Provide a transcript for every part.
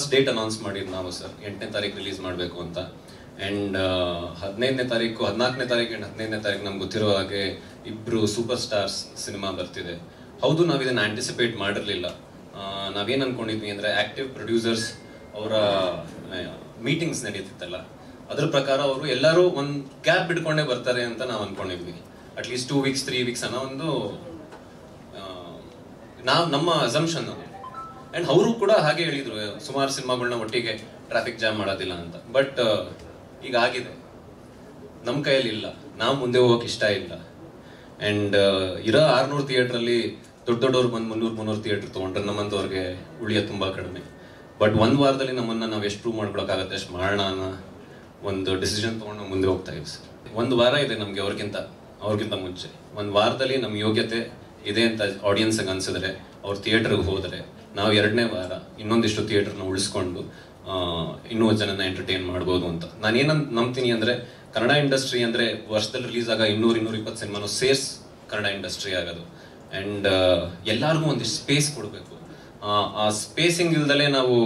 first date announce ಮಾಡಿದ್ದು ನಾವು sir ಎಂಟನೇ ತಾರೀಕು ರಿಲೀಸ್ ಮಾಡಬೇಕು ಅಂತ ಆ್ಯಂಡ್ ಹದಿನೈದನೇ ತಾರೀಕು ಹದಿನಾಲ್ಕನೇ ತಾರೀಕು ಆ್ಯಂಡ್ ಹದಿನೈದನೇ ತಾರೀಕು ನಮ್ಗೆ ಗೊತ್ತಿರೋ ಹಾಗೆ ಇಬ್ಬರು ಸೂಪರ್ ಸ್ಟಾರ್ಸ್ ಸಿನಿಮಾ ಬರ್ತಿದೆ ಹೌದು ನಾವು ಇದನ್ನು ಆಂಟಿಸಿಪೇಟ್ ಮಾಡಿರಲಿಲ್ಲ ನಾವೇನು ಅನ್ಕೊಂಡಿದ್ವಿ ಅಂದರೆ ಆ್ಯಕ್ಟಿವ್ ಪ್ರೊಡ್ಯೂಸರ್ಸ್ ಅವರ ಮೀಟಿಂಗ್ಸ್ ನಡೀತಿತ್ತಲ್ಲ ಅದ್ರ ಪ್ರಕಾರ ಅವರು ಎಲ್ಲರೂ ಒಂದು ಗ್ಯಾಪ್ ಬಿಟ್ಕೊಂಡೇ ಬರ್ತಾರೆ ಅಂತ ನಾವು ಅನ್ಕೊಂಡಿದ್ವಿ at least two weeks three weeks ಅನ್ನೋ ಒಂದು ನಾವು ನಮ್ಮ ಅಸಂಪ್ಷನ್ ಅದು ಆ್ಯಂಡ್ ಅವರು ಕೂಡ ಹಾಗೆ ಹೇಳಿದ್ರು ಸುಮಾರು ಸಿನಿಮಾಗಳನ್ನ ಒಟ್ಟಿಗೆ ಟ್ರಾಫಿಕ್ ಜಾಮ್ ಮಾಡೋದಿಲ್ಲ ಅಂತ ಬಟ್ ಈಗ ಆಗಿದೆ ನಮ್ಮ ಕೈಯಲ್ಲಿ ಇಲ್ಲ ನಾವು ಮುಂದೆ ಹೋಗೋಕೆ ಇಷ್ಟ ಇಲ್ಲ ಆ್ಯಂಡ್ ಇರೋ ಆರ್ನೂರು ಥಿಯೇಟ್ರಲ್ಲಿ ದೊಡ್ಡ ದೊಡ್ಡವ್ರು ಬಂದು ಮುನ್ನೂರು ಮುನ್ನೂರು ಥಿಯೇಟ್ರ್ ತೊಗೊಂಡ್ರೆ ನಮ್ಮಂಥವ್ರಿಗೆ ಉಳಿಯೋದು ತುಂಬ ಕಡಿಮೆ ಬಟ್ ಒಂದು ವಾರದಲ್ಲಿ ನಮ್ಮನ್ನು ನಾವು ಎಷ್ಟು ಪ್ರೂವ್ ಮಾಡ್ಕೊಳಕ್ಕಾಗತ್ತೆ ಅಷ್ಟು ಮಾಡೋಣ ಅನ್ನೋ ಒಂದು ಡಿಸಿಷನ್ ತೊಗೊಂಡು ನಾವು ಮುಂದೆ ಹೋಗ್ತಾ ಇದ್ದೀವಿ ಸರ್ ಒಂದು ವಾರ ಇದೆ ನಮಗೆ ಅವ್ರಿಗಿಂತ ಅವ್ರಿಗಿಂತ ಮುಂಚೆ ಒಂದು ವಾರದಲ್ಲಿ ನಮ್ಮ ಯೋಗ್ಯತೆ ಇದೆ ಅಂತ ಆಡಿಯನ್ಸ್ಗೆ ಅನ್ಸಿದ್ರೆ ಅವ್ರು ಥಿಯೇಟರ್ಗೆ ಹೋದರೆ ನಾವು ಎರಡನೇ ವಾರ ಇನ್ನೊಂದಿಷ್ಟು ಥಿಯೇಟರ್ನ ಉಳಿಸ್ಕೊಂಡು ಆ, ಇನ್ನೂ ಜನನ ಎಂಟರ್ಟೈನ್ ಮಾಡ್ಬೋದು ಅಂತ ನಾನು ಏನಂತ ನಂಬ್ತೀನಿ ಅಂದರೆ ಕನ್ನಡ ಇಂಡಸ್ಟ್ರಿ ಅಂದರೆ ವರ್ಷದಲ್ಲಿ ರಿಲೀಸ್ ಆಗ ಇನ್ನೂರು ಇನ್ನೂರ ಇಪ್ಪತ್ತು ಸಿನಿಮಾನು ಸೇರ್ಸ್ ಕನ್ನಡ ಇಂಡಸ್ಟ್ರಿ ಆಗೋದು ಆ್ಯಂಡ್ ಎಲ್ಲರಿಗೂ ಒಂದಿಷ್ಟು ಸ್ಪೇಸ್ ಕೊಡಬೇಕು ಆ ಸ್ಪೇಸಿಂಗ್ ಇಲ್ದಲೇ ನಾವು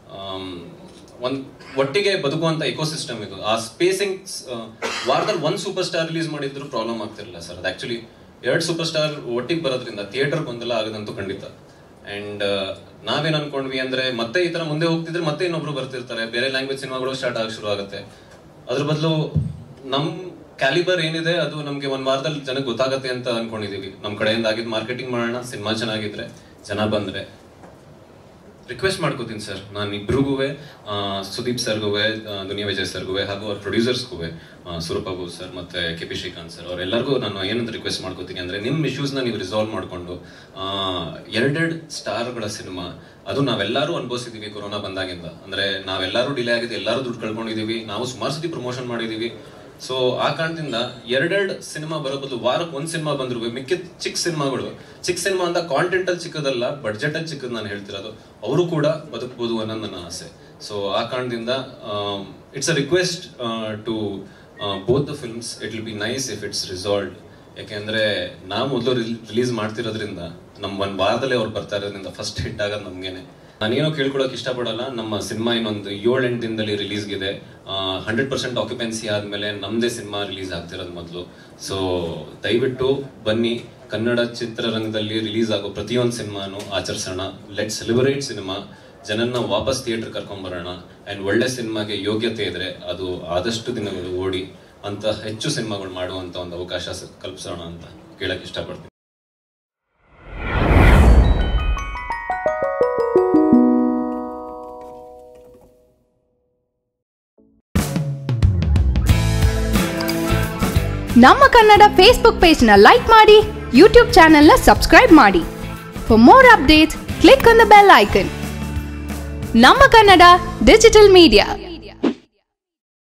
ಒಂದು ಒಟ್ಟಿಗೆ ಬದುಕುವಂತ ಎಕೋಸಿಸ್ಟಮ್ ಇದು ಆ ಸ್ಪೇಸಿಂಗ್ ವಾರದಲ್ಲಿ ಒಂದು ಸೂಪರ್ ಸ್ಟಾರ್ ರಿಲೀಸ್ ಮಾಡಿದ್ರು ಪ್ರಾಬ್ಲಮ್ ಆಗ್ತಿರಲಿಲ್ಲ ಸರ್ ಅದು ಆಕ್ಚುಲಿ ಎರಡು ಸೂಪರ್ ಸ್ಟಾರ್ ಒಟ್ಟಿಗೆ ಬರೋದ್ರಿಂದ ಥಿಯೇಟರ್ ಗೊಂದಲ ಆಗದಂತೂ ಖಂಡಿತ ಅಂಡ್ ನಾವೇನ್ ಅನ್ಕೊಂಡ್ವಿ ಅಂದ್ರೆ ಮತ್ತೆ ಈ ತರ ಮುಂದೆ ಹೋಗ್ತಿದ್ರೆ ಮತ್ತೆ ಇನ್ನೊಬ್ರು ಬರ್ತಿರ್ತಾರೆ ಬೇರೆ ಲ್ಯಾಂಗ್ವೇಜ್ ಸಿನಿಮಾಗಳು ಸ್ಟಾರ್ಟ್ ಆಗಿ ಶುರು ಆಗುತ್ತೆ ಅದ್ರ ಬದಲು ನಮ್ ಕ್ಯಾಲಿಬರ್ ಏನಿದೆ ಅದು ನಮ್ಗೆ ಒಂದ್ ವಾರದಲ್ಲಿ ಜನಕ್ಕೆ ಗೊತ್ತಾಗತ್ತೆ ಅಂತ ಅನ್ಕೊಂಡಿದೀವಿ ನಮ್ ಕಡೆಯಿಂದ ಆಗಿದ್ ಮಾರ್ಕೆಟಿಂಗ್ ಮಾಡೋಣ ಸಿನಿಮಾ ಚೆನ್ನಾಗಿದ್ರೆ ಜನ ಬಂದ್ರೆ ರಿಕ್ವೆಸ್ಟ್ ಮಾಡ್ಕೋತೀನಿ ಸರ್ ನಾನು ಇಬ್ರಿಗೂ ಸುದೀಪ್ ಸರ್ಗೂ ದುನಿಯಾ ವಿಜಯ್ ಸರ್ಗೂ ಹಾಗೂ ಅವ್ರ ಪ್ರೊಡ್ಯೂಸರ್ಸ್ಗೂ ಸುರಪಾಬು ಸರ್ ಮತ್ತೆ ಕೆ ಪಿ ಶ್ರೀಕಾಂತ್ ಸರ್ ಅವರೆಲ್ಲರಿಗೂ ನಾನು ಏನಂತ ರಿಕ್ವೆಸ್ಟ್ ಮಾಡ್ಕೋತೀನಿ ಅಂದ್ರೆ ನಿಮ್ಮ ಇಶ್ಯೂಸ್ನ ನೀವು ರಿಸಾಲ್ವ್ ಮಾಡಿಕೊಂಡು ಎರಡೆರಡು ಸ್ಟಾರ್ಗಳ ಸಿನಿಮಾ ಅದು ನಾವೆಲ್ಲರೂ ಅನುಭವಿಸಿದೀವಿ ಕೊರೋನಾ ಬಂದಾಗಿಂದ ಅಂದ್ರೆ ನಾವೆಲ್ಲರೂ ಡಿಲೇ ಆಗಿದೆ ಎಲ್ಲರೂ ದುಡ್ಡು ಕಳ್ಕೊಂಡಿದೀವಿ ನಾವು ಸುಮಾರು ಸತಿ ಪ್ರಮೋಷನ್ ಮಾಡಿದೀವಿ ಸೊ ಆ ಕಾರಣದಿಂದ ಎರಡೆರಡು ಸಿನಿಮಾ ಬರೋ ಬದಲು ವಾರಕ್ಕೆ ಒಂದ್ ಸಿನಿಮಾ ಬಂದ್ರು ಮಿಕ್ಕಿದ ಚಿಕ್ಕ ಸಿನಿಮಾಗಳು ಚಿಕ್ಕ ಸಿನಿಮಾ ಅಂತ ಕಾಂಟೆಂಟ್ ಅಲ್ಲಿ ಚಿಕ್ಕದಲ್ಲ ಬಡ್ಜೆಟ್ ಅಲ್ಲಿ ಚಿಕ್ಕದ್ ನಾನು ಹೇಳ್ತಿರೋದು ಅವರು ಕೂಡ ಬದುಕಬಹುದು ಅನ್ನೋದು ನನ್ನ ಆಸೆ ಸೊ ಆ ಕಾರಣದಿಂದ it's a request to both the films it will be nice if it's resolved ಯಾಕೆಂದ್ರೆ ನಾವು ಮೊದಲು ರಿಲೀಸ್ ಮಾಡ್ತಿರೋದ್ರಿಂದ ನಮ್ ಒಂದ್ ವಾರದಲ್ಲೇ ಅವ್ರು ಬರ್ತಾ ಇರೋದ್ರಿಂದ ಫಸ್ಟ್ ಹಿಟ್ ಆಗೋದು ನಮ್ಗೇನೆ ನಾನೇನೋ ಕೇಳ್ಕೊಳಕ್ ಇಷ್ಟಪಡಲ್ಲ ನಮ್ಮ ಸಿನಿಮಾ ಇನ್ನೊಂದು ಏಳು ಎಂಟು ದಿನದಲ್ಲಿ ರಿಲೀಸ್ಗಿದೆ ಹಂಡ್ರೆಡ್ ಪರ್ಸೆಂಟ್ ಆಕ್ಯುಪೆನ್ಸಿ ಆದ್ಮೇಲೆ ನಮ್ದೇ ಸಿನಿಮಾ ರಿಲೀಸ್ ಆಗ್ತಿರೋದು ಮೊದಲು ಸೊ ದಯವಿಟ್ಟು ಬನ್ನಿ ಕನ್ನಡ ಚಿತ್ರರಂಗದಲ್ಲಿ ರಿಲೀಸ್ ಆಗೋ ಪ್ರತಿಯೊಂದು ಸಿನಿಮಾನು ಆಚರಿಸೋಣ ಲೆಟ್ ಸೆಲೆಬ್ರೇಟ್ ಸಿನಿಮಾ ಜನನ್ನ ವಾಪಸ್ ಥಿಯೇಟರ್ ಕರ್ಕೊಂಬರೋಣ ಅಂಡ್ ಒಳ್ಳೆ ಸಿನಿಮಾಗೆ ಯೋಗ್ಯತೆ ಇದ್ರೆ ಅದು ಆದಷ್ಟು ದಿನಗಳು ಓಡಿ ಅಂತ ಹೆಚ್ಚು ಸಿನಿಮಾಗಳು ಮಾಡುವಂತ ಒಂದು ಅವಕಾಶ ಸ- ಕಲ್ಪಿಸೋಣ ಅಂತ ಕೇಳಕ್ ಇಷ್ಟಪಡ್ತೀನಿ ನಮ್ಮ ಕನ್ನಡ ಫೇಸ್ಬುಕ್ ಪೇಜ್ನ ಲೈಕ್ ಮಾಡಿ ಯೂಟ್ಯೂಬ್ ಚಾನೆಲ್ನ ಸಬ್ಸ್ಕ್ರೈಬ್ ಮಾಡಿ for more updates click on the bell icon ನಮ್ಮ ಕನ್ನಡ ಡಿಜಿಟಲ್ ಮೀಡಿಯಾ